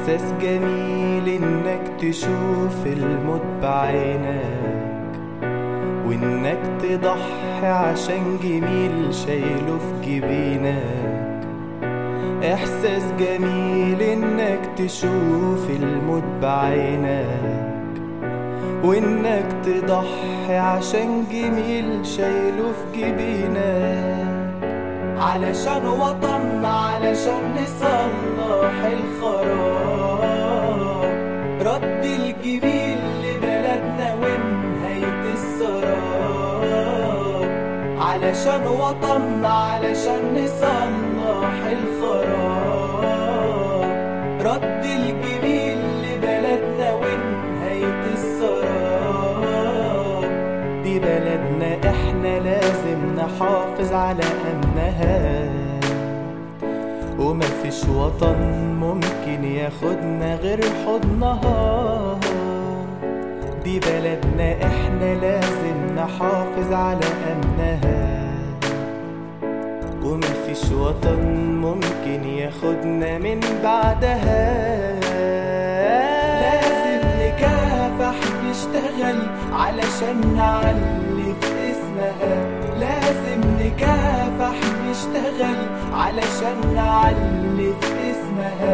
إحساس جميل إنك تشوف الموت بعينك وإنك تضحي عشان جميل شايله في جبينك إحساس جميل إنك تشوف الموت بعينك وإنك تضحي عشان جميل شايله في جبينك علشان وطننا علشان نصلح الخراب رد الجميل لبلدنا ونهاية السراب علشان وطننا علشان نصلح الخراب رد الجميل لبلدنا ونهاية السراب دي بلدنا احنا لازم نحافظ على امنها ومفيش وطن ممكن ياخدنا غير حضنها دي بلدنا احنا لازم نحافظ على امنها ومفيش وطن ممكن ياخدنا من بعدها لازم نكافح نشتغل علشان نعلي في اسمها لازم نكافح نشتغل علشان نعلي في اسمها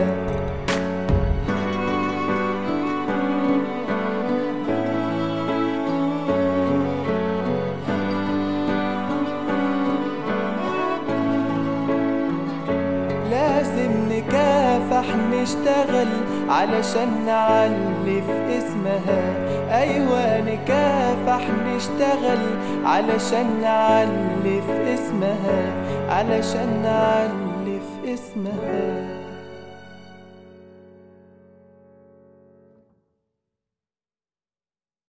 لازم نكافح نشتغل علشان نعلي في اسمها ايوه نكافح نشتغل علشان نعلي في اسمها علشان نعلي في اسمها